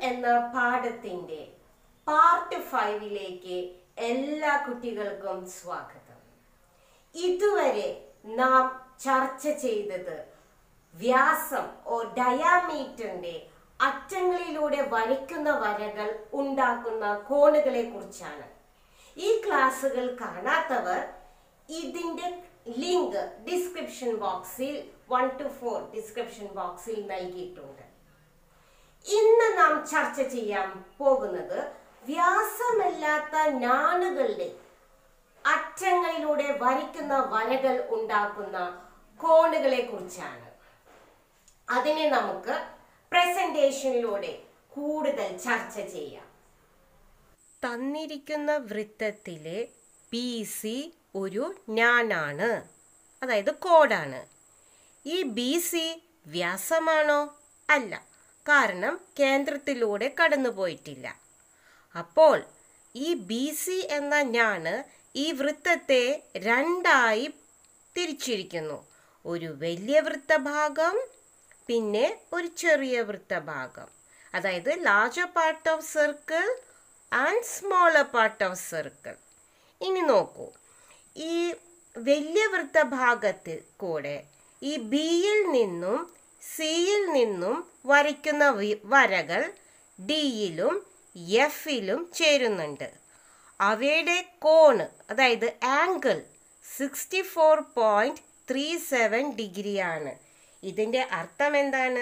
എന്ന പാഠത്തിന്റെ പാർട്ട് ഫൈവിലേക്ക് എല്ലാ കുട്ടികൾക്കും സ്വാഗതം ഇതുവരെ നാം ചർച്ച ചെയ്തത് വ്യാസം ഓ ഡയാമീറ്ററിന്റെ അറ്റങ്ങളിലൂടെ വരയ്ക്കുന്ന വരകൾ ഉണ്ടാക്കുന്ന കോണുകളെ കുറിച്ചാണ് ഈ ക്ലാസ്സുകൾ കാണാത്തവർ ഇതിന്റെ ലിങ്ക് ഡിസ്ക്രിപ്ഷൻ ബോക്സിൽ വൺ ടു ഫോർ ഡിസ്ക്രിപ്ഷൻ ബോക്സിൽ നൽകിയിട്ടുണ്ട് ഇന്ന് നാം ചർച്ച ചെയ്യാൻ പോകുന്നത് വ്യാസമല്ലാത്ത ഞാണുകളുടെ അറ്റങ്ങളിലൂടെ വരയ്ക്കുന്ന വരകൾ ഉണ്ടാക്കുന്ന കോണുകളെ കുറിച്ചാണ് അതിനെ നമുക്ക് പ്രസന്റേഷനിലൂടെ കൂടുതൽ ചർച്ച ചെയ്യാം തന്നിരിക്കുന്ന വൃത്തത്തിലെ ബി സി ഒരു ഞാനാണ് അതായത് കോഡാണ് ഈ ബി സി വ്യാസമാണോ അല്ല കാരണം കേന്ദ്രത്തിലൂടെ കടന്നുപോയിട്ടില്ല അപ്പോൾ ഈ ബി സി എന്ന ഞാണ് ഈ വൃത്തത്തെ രണ്ടായി തിരിച്ചിരിക്കുന്നു ഒരു വലിയ വൃത്തഭാഗം പിന്നെ ഒരു ചെറിയ വൃത്തഭാഗം അതായത് larger part of circle and smaller part of circle ഇനി നോക്കൂ ഈ വലിയ വൃത്തഭാഗത്തിൽ കൂടെ ഈ ബിയിൽ നിന്നും സിയിൽ നിന്നും വരയ്ക്കുന്ന വി- വരകൾ ഡിയിലും എഫിലും ചേരുന്നുണ്ട് അവയുടെ കോണ് അതായത് angle sixty four point three seven ഡിഗ്രിയാണ് ഇതിൻ്റെ അർത്ഥം എന്താണ്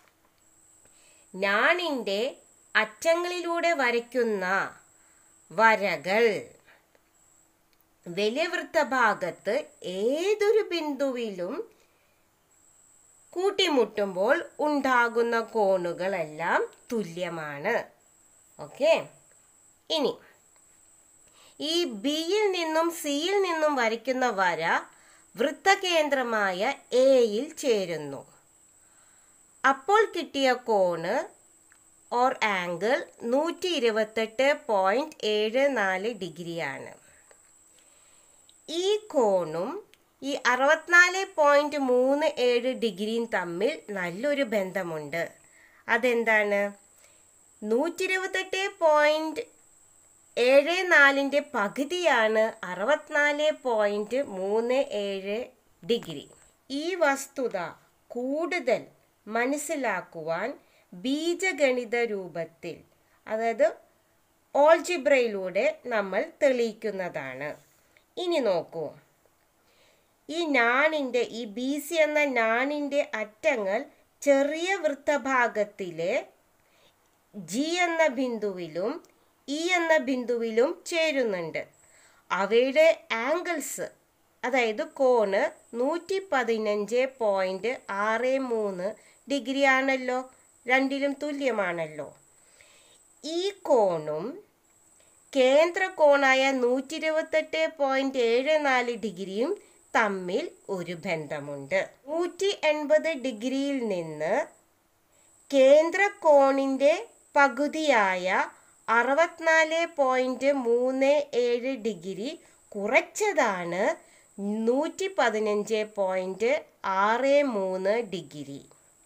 ഞാണിൻ്റെ അറ്റങ്ങളിലൂടെ വരയ്ക്കുന്ന വരകൾ വലിയ വൃത്തഭാഗത്ത് ഏതൊരു ബിന്ദുവിലും കൂട്ടിമുട്ടുമ്പോൾ ഉണ്ടാകുന്ന കോണുകളെല്ലാം തുല്യമാണ് ഓക്കെ ഇനി ഈ ബിയിൽ നിന്നും സിയിൽ നിന്നും വരയ്ക്കുന്ന വര വൃത്തകേന്ദ്രമായ എയിൽ ചേരുന്നു അപ്പോൾ കിട്ടിയ കോണ് ഓർ ആംഗിൾ നൂറ്റി ഇരുപത്തെട്ട് പോയിന്റ് ഏഴ് നാല് ഡിഗ്രിയാണ് ഈ കോണും ഈ അറുപത്തിനാല് പോയിന്റ് മൂന്ന് ഏഴ് ഡിഗ്രിയും തമ്മിൽ നല്ലൊരു ബന്ധമുണ്ട് അതെന്താണ് നൂറ്റി ഇരുപത്തെട്ട് പോയിന്റ് ഏഴ് നാലിൻ്റെ പകുതിയാണ് അറുപത്തിനാല് പോയിന്റ് മൂന്ന് ഏഴ് ഡിഗ്രി ഈ വസ്തുത കൂടുതൽ മനസ്സിലാക്കുവാൻ ബീജഗണിത രൂപത്തിൽ അതായത് ഓൾജിബ്രയിലൂടെ നമ്മൾ തെളിയിക്കുന്നതാണ് ഇനി നോക്കൂ ഈ നാണിൻ്റെ ഈ ബി സി എന്ന നാണിൻ്റെ അറ്റങ്ങൾ ചെറിയ വൃത്തഭാഗത്തിലെ ജി എന്ന ബിന്ദുവിലും ഇ എന്ന ബിന്ദുവിലും ചേരുന്നുണ്ട് അവയുടെ ആംഗിൾസ് അതായത് കോണ് നൂറ്റി പതിനഞ്ച് പോയിന്റ് ആറ് മൂന്ന് ഡിഗ്രി ആണല്ലോ രണ്ടിലും തുല്യമാണല്ലോ ഈ കോണും കേന്ദ്ര കോണായ നൂറ്റി ഇരുപത്തെട്ട് പോയിന്റ് ഏഴ് നാല് ഡിഗ്രിയും തമ്മിൽ ഒരു ബന്ധമുണ്ട് നൂറ്റി എൺപത് ഡിഗ്രിയിൽ നിന്ന് കേന്ദ്ര കോണിൻ്റെ പകുതിയായ അറുപത്തിനാല് പോയിന്റ് മൂന്ന് ഏഴ് ഡിഗ്രി കുറച്ചതാണ് നൂറ്റി പതിനഞ്ച് പോയിന്റ് ആറ് മൂന്ന് ഡിഗ്രി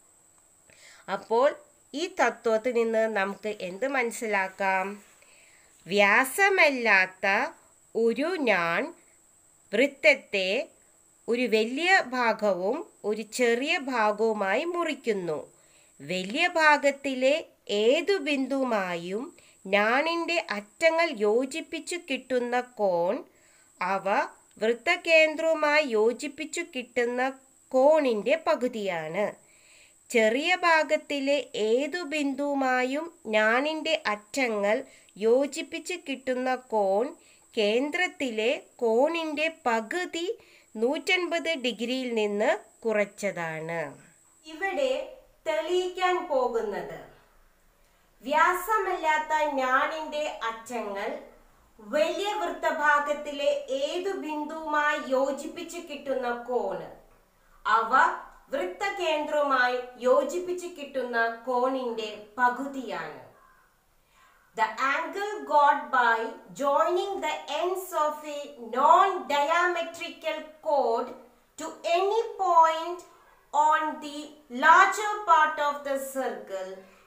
അപ്പോൾ ഈ തത്വത്തിൽ നിന്ന് നമുക്ക് എന്ത് മനസ്സിലാക്കാം വ്യാസമല്ലാത്ത ഒരു ഞാൻ വൃത്തത്തെ ഒരു വലിയ ഭാഗവും ഒരു ചെറിയ ഭാഗവുമായി മുറിക്കുന്നു വലിയ ഭാഗത്തിലെ ഏതു ബിന്ദുവുമായും ഞാണിൻ്റെ അറ്റങ്ങൾ യോജിപ്പിച്ചു കിട്ടുന്ന കോൺ അവ വൃത്തകേന്ദ്രവുമായി യോജിപ്പിച്ചു കിട്ടുന്ന കോണിൻ്റെ പകുതിയാണ് ചെറിയ ഭാഗത്തിലെ ഏതു ബിന്ദുവുമായും ഞാണിൻ്റെ അറ്റങ്ങൾ യോജിപ്പിച്ച് കിട്ടുന്ന കോൺ കേന്ദ്രത്തിലെ കോണിൻ്റെ പകുതി നൂറ്റൻപത് ഡിഗ്രിയിൽ നിന്ന് കുറച്ചതാണ് ഇവിടെ തെളിയിക്കാൻ പോകുന്നത് വ്യാസമല്ലാത്ത ഞാണിന്റെ അറ്റങ്ങൾ വലിയ വൃത്തഭാഗത്തിലെ ഏതു ബിന്ദുവുമായി യോജിപ്പിച്ച് കിട്ടുന്ന കോണ് അവ വൃത്തകേന്ദ്രവുമായി യോജിപ്പിച്ച് കിട്ടുന്ന കോണിന്റെ പകുതിയാണ് The angle got by joining the ends of a non-diametrical chord to any point on the larger part of the circle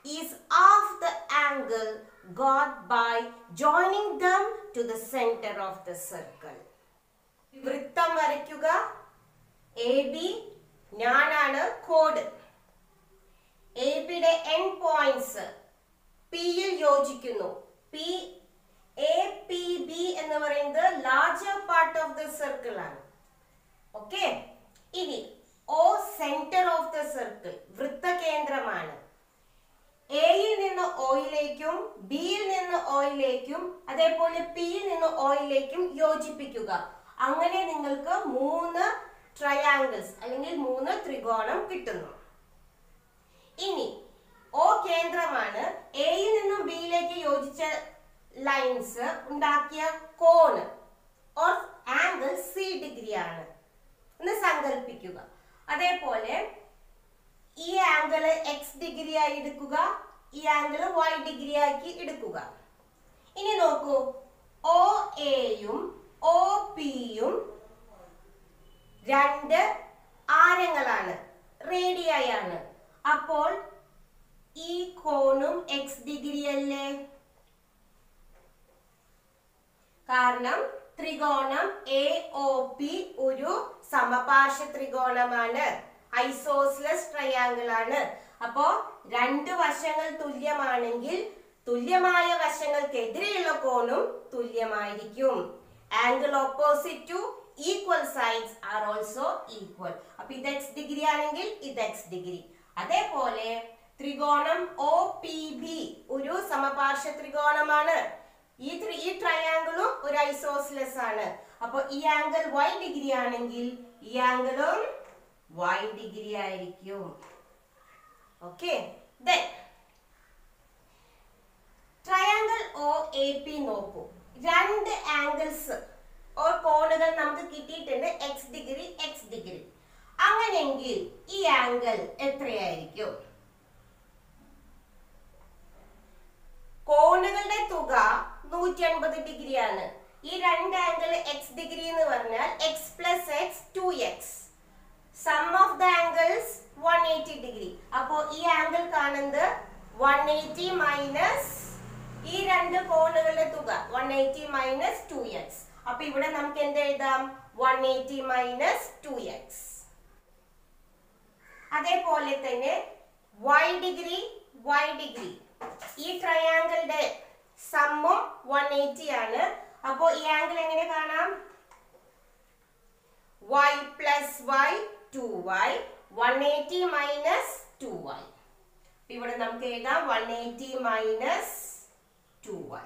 is half the angle got by joining them to the center of the circle. വൃത്തം വരയ്ക്കുക A B ഞാനാണ് കോഡ് A ബിയുടെ endpoints പിയിൽ യോജിക്കുന്നു P A P B എന്ന് പറയുന്നത് larger part of the circle ആണ് ഓക്കെ ഇനി O centre of the circle വൃത്തകേന്ദ്രമാണ് എയിൽ നിന്ന് ഓയിലേക്കും ബിയിൽ നിന്ന് ഓയിലേക്കും അതേപോലെ പിയിൽ നിന്ന് ഓയിലേക്കും യോജിപ്പിക്കുക അങ്ങനെ നിങ്ങൾക്ക് മൂന്ന് ട്രയാങ്കിൾസ് അല്ലെങ്കിൽ മൂന്ന് ത്രികോണം കിട്ടുന്നു ഇനി ഓ കേന്ദ്രമാണ് എയിൽ നിന്നും ബിയിലേക്ക് യോജിച്ച ലൈൻസ് ഉണ്ടാക്കിയ കോണ് ഓർ ആംഗിൾ സി ഡിഗ്രി ആണ് എന്ന് സങ്കല്പിക്കുക അതേപോലെ ഈ ആംഗിൾ എക്സ് ഡിഗ്രി ആയി എടുക്കുക ഈ ആംഗിൾ വൈ ഡിഗ്രി ആക്കി എടുക്കുക ഇനി നോക്കൂ ഒ എയും ഒ പിയും രണ്ട് ആരങ്ങളാണ് റേഡിയായി ആണ് അപ്പോൾ ഈ കോണും എക്സ് ഡിഗ്രി അല്ലേ കാരണം ത്രികോണം എ ഒ പി ഒരു സമപാർശ്വ ത്രികോണമാണ് ഐസോസ്ലസ് ട്രയാങ്കിൾ ആണ് അപ്പോ രണ്ട് വശങ്ങൾ തുല്യമാണെങ്കിൽ തുല്യമായ വശങ്ങൾക്കെതിരെയുള്ള കോണും തുല്യമായിരിക്കും angle opposite to equal sides are also equal അപ്പൊ ഇത് എക്സ് ഡിഗ്രി ആണെങ്കിൽ ഇത് എക്സ് ഡിഗ്രി അതേപോലെ ത്രികോണം ഒ പി ബി ഒരു സമപാർശ്വ ത്രികോണമാണ് ഈ ത്രി ഈ ട്രയാങ്കിളും ഒരു ഐസോസ്ലെസ് ആണ് അപ്പൊ ഈ ആംഗിൾ വൈ ഡിഗ്രി ആണെങ്കിൽ ഈ ആംഗിളും വൈ ഡിഗ്രി ആയിരിക്കും okay triangle O A P നോക്കൂ രണ്ട് ആംഗിൾസ് ഓർ കോണുകൾ നമുക്ക് കിട്ടിയിട്ടുണ്ട് എക്സ് ഡിഗ്രി എക്സ് ഡിഗ്രി അങ്ങനെയെങ്കിൽ ഈ ആംഗിൾ എത്രയായിരിക്കും കോണുകളുടെ തുക നൂറ്റി അൻപത് ഡിഗ്രി ആണ് ഈ രണ്ട് ആംഗിൾ എക്സ് ഡിഗ്രി എന്ന് പറഞ്ഞാൽ X plus X two X sum of the angles one eighty degree അപ്പോ ഈ ആംഗിൾ കാണുന്നത് വൺ എയ്റ്റി മൈനസ് ഈ രണ്ട് കോണുകളുടെ തുക one eighty minus two X അപ്പൊ ഇവിടെ നമുക്ക് എന്ത് എഴുതാം one eighty minus two X അതേപോലെ തന്നെ വൈ ഡിഗ്രി വൈ ഡിഗ്രി ഈ ട്രയാങ്കിളുടെ സമ്മും വൺ എയ്റ്റി ആണ് അപ്പോ ഈ ആംഗിൾ എങ്ങനെ കാണാം y plus Y two Y one eighty minus two Y ഇവിടെ നമുക്ക് എഴുതാം one eighty minus two Y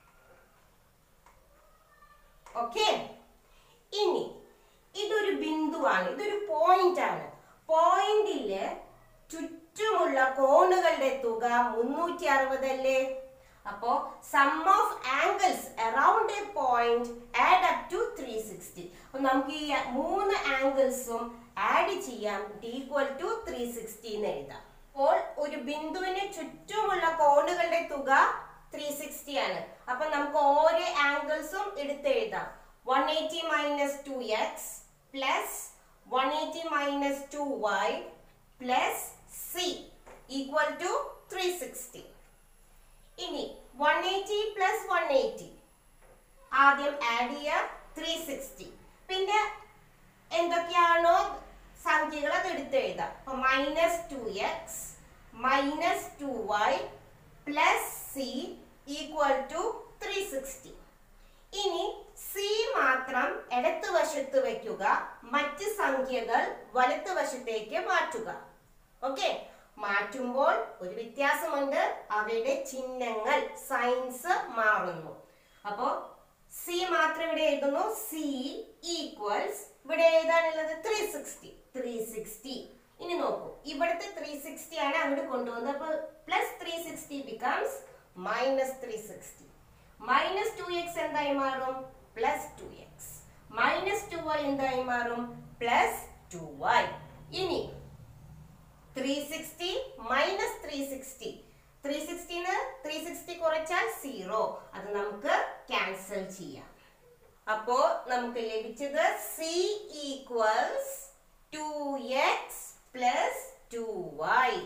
okay ഇനി ഇതൊരു ബിന്ദുവാണ് ഇതൊരു പോയിന്റ് ആണ് പോയിന്റില് ചുറ്റുമുള്ള കോണുകളുടെ തുക മുന്നൂറ്റി അറുപത് അല്ലേ അപ്പോ sum of angles around a point add up to three sixty അപ്പൊ നമുക്ക് ഈ മൂന്ന് ആംഗിൾസും ആഡ് ചെയ്യാം ഈക്വൽ ടു ത്രീ സിക്സ്റ്റി എന്ന് എഴുതാം അപ്പോൾ ഒരു ബിന്ദുവിന് ചുറ്റുമുള്ള കോണുകളുടെ തുക ത്രീ സിക്സ്റ്റി ആണ് അപ്പൊ നമുക്ക് ഓരോ ആംഗിൾസും എടുത്ത് എഴുതാം one eighty minus two X plus one eighty minus two Y plus C equal to three sixty ഇനി one eighty plus one eighty ആദ്യം ആഡ് ചെയ്യുക ത്രീ സിക്സ്റ്റി പിന്നെ എന്തൊക്കെയാണോ സംഖ്യകൾ അത് എടുത്ത് എഴുതാം അപ്പൊ minus two X minus two Y plus C equal to three sixty ഇനി സി മാത്രം ഇടത്ത് വശത്ത് വെക്കുക മറ്റ് സംഖ്യകൾ വലത്ത് വശത്തേക്ക് മാറ്റുക ഓക്കെ മാറ്റുമ്പോൾ ഒരു വ്യത്യാസമുണ്ട് അവയുടെ ചിഹ്നങ്ങൾ സൈൻസ് മാറുന്നു അപ്പോ സി മാത്രം ഇവിടെ എഴുതുന്നു സി ഈക്വൽസ് ഇവിടെ എഴുതാനുള്ളത് ത്രീ സിക്സ്റ്റി ത്രീ സിക്സ്റ്റി ഇനി നോക്കൂ ഇവിടുത്തെ ത്രീ സിക്സ്റ്റി ആണ് അങ്ങോട്ട് കൊണ്ടുവന്നത് അപ്പൊ plus three sixty becomes minus three sixty minus two X എന്തായി മാറും plus two X minus two Y എന്തായി മാറും പ്ലസ് ടു വൈ ഇനി three sixty minus three sixty three സിക്സ്റ്റിന്ന് ത്രീ സിക്സ്റ്റി കുറച്ചാൽ സീറോ അത് നമുക്ക് ക്യാൻസൽ ചെയ്യാം അപ്പോ നമുക്ക് ലഭിച്ചത് C equals two X plus two Y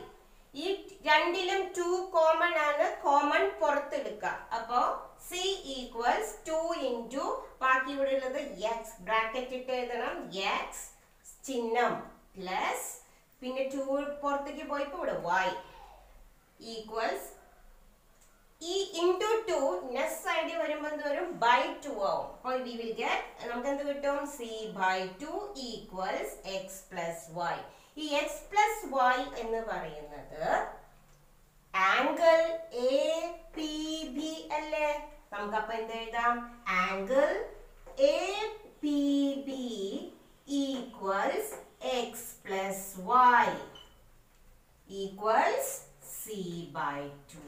ഈ രണ്ടിലും ടു കോമൺ ആണ് കോമൺ പുറത്തെടുക്കുക അപ്പോ സി ഈക്വൽസ് ടു ഇൻറ്റു ബാക്കി ഇവിടെ ഉള്ളത് എക്സ് ബ്രാക്കറ്റ് ഇട്ട് എഴുതണം എക്സ് ചിഹ്നം പ്ലസ് പിന്നെ ടു പുറത്തേക്ക് പോയപ്പോ ഇവിടെ വൈ ഈക്വൽസ് ഈ ഇൻറ്റു ടു നെക്സ്റ്റ് സൈഡിൽ വരുമ്പോൾ എന്ത് വരും ബൈ ടു ആവും അപ്പോൾ വി വിൽ ഗെറ്റ് നമുക്ക് എന്ത് കിട്ടും C by two equals X plus Y ഈ എക്സ് പ്ലസ് വൈ എന്ന് പറയുന്നത് ആംഗിൾ എ പി ബി അല്ലേ നമുക്കപ്പോ എന്ത് എഴുതാം angle A P B equals X plus Y equals C by two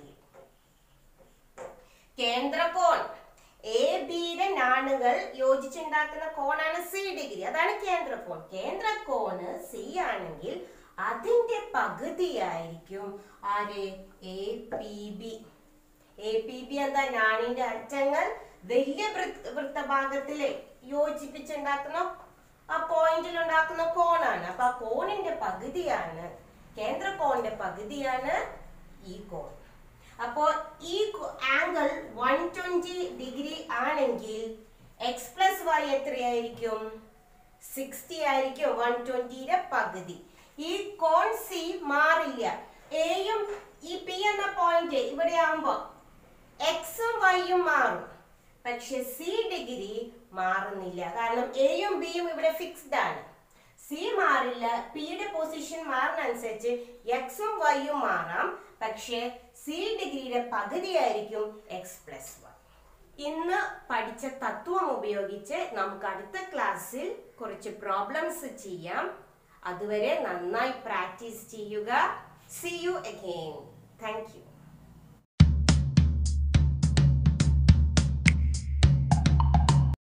കേന്ദ്രകോൺ എ ബിയുടെ നാണുകൾ യോജിച്ചുണ്ടാക്കുന്ന കോണാണ് സി ഡിഗ്രി അതാണ് കേന്ദ്രകോൺ കേന്ദ്രകോണ് സി ആണെങ്കിൽ അതിന്റെ പകുതിയായിരിക്കും ആര് A P B A P B എന്താ നാണിന്റെ അറ്റങ്ങൾ വലിയ വൃത്ത- വൃത്തഭാഗത്തില് യോജിപ്പിച്ചുണ്ടാക്കുന്ന ആ പോയിന്റിൽ ഉണ്ടാക്കുന്ന കോണാണ് അപ്പൊ ആ കോണിന്റെ പകുതിയാണ് കേന്ദ്രകോണിന്റെ പകുതിയാണ് ഈ കോൺ അപ്പോ ഈ ആംഗിൾ വൺ ട്വന്റി ഡിഗ്രി ആണെങ്കിൽ എക്സ് പ്ലസ് വൈ എത്രയായിരിക്കും സിക്സ്റ്റി ആയിരിക്കും വൺ ട്വന്റിയുടെ പകുതി ഈ കോൺ സി മാറില്ല എയും ഈ പി എന്ന പോയിന്റ് ഇവിടെ ആവുമ്പോ എക്സും വൈയും മാറും പക്ഷെ സി ഡിഗ്രി മാറുന്നില്ല കാരണം എയും ബിയും ഇവിടെ ഫിക്സ്ഡ് ആണ് സി മാറില്ല പിയുടെ പൊസിഷൻ മാറുന്നതനുസരിച്ച് എക്സും വൈയും മാറാം പക്ഷേ സി ഡിഗ്രിയുടെ പകുതിയായിരിക്കും എക്സ് പ്ലസ് വൈ ഇന്ന് പഠിച്ച തത്വം ഉപയോഗിച്ച് നമുക്ക് അടുത്ത ക്ലാസ്സിൽ കുറച്ച് പ്രോബ്ലംസ് ചെയ്യാം അതുവരെ നന്നായി പ്രാക്ടീസ് ചെയ്യുക see you again thank U